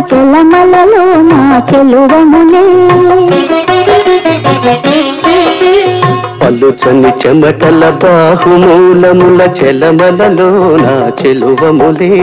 చెలమలలో నా చెలువములే పలుచని చెమటల బాహుమూలముల చెలమలలో నా చెలువములే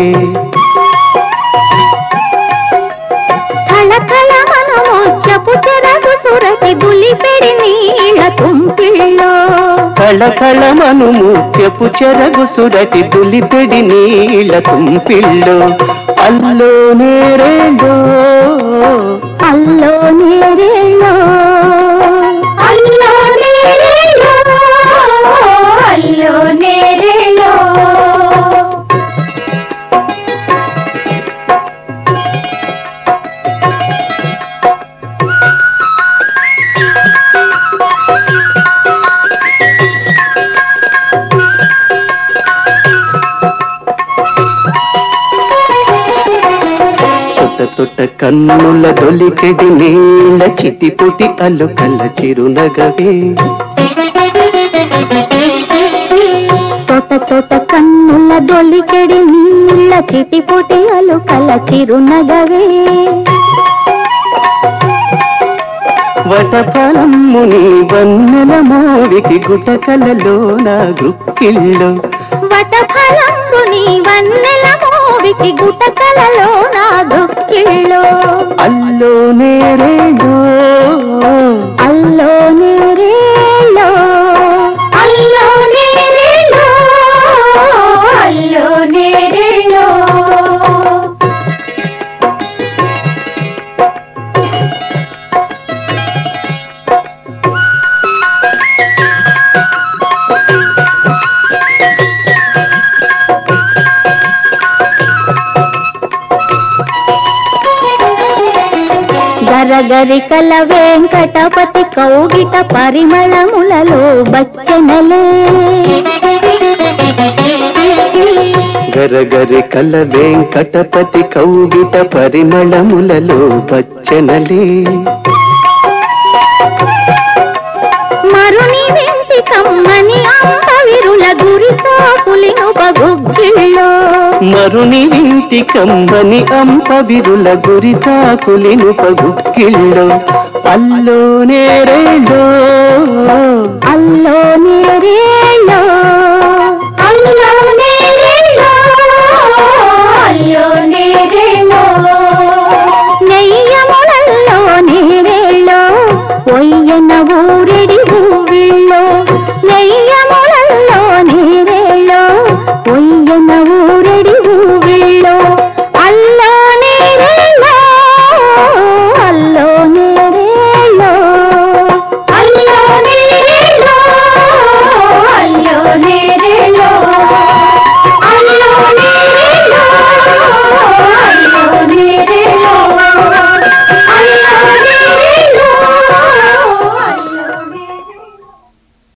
కళకళ మనమోచ్చపు చెరగు సురసి దులిపెడి నీళ్ళ తుంపిళ్ళో కళకళమను ముత్యపు చెరగు సురటి దులిపెడి నీళ్ళ తుంపిళ్ళు అల్లో నేరేడో అల్లో నేరేలో అల్లో నేరేలో అల్లో నేరేలో తొట్ట తొట్ట కన్నుల దొలికెడి నీళ్ళ చిటిపుటి అల్లుకల్ల చిరునగవే తోట తోట కన్నుల దొలికెడి నీళ్ళ చిటిపొటి అలుకల చిరునగవే వటఫలమ్ముని వన్నెల మోవికి గుటకలలో నా గుక్కిళ్ళు వట ఫలంబు నీ వన్నెల మోవికి గుటకలలో నా దుఃఖిళ్ళు అల్లో నేరేడో అల్లో నేరేలో అల్లో నేరేలో అల్లో నేరేలో గరగరికల వెంకటపతి కౌగిట పరిమళములలో బచ్చనలే గరగరి కల వెంకటపతి కౌగిట పరిమళములలో బచ్చనలే మరుని వెంటి కమ్మని అంబవిరుల గురితో పులిను బగుగ్గిళ్ళో మరుని వింటి కంబని అంపవిరుల గురితాకులిను పగుక్కిళ్ళు అల్లో నేరేడో అల్లో నేరేలో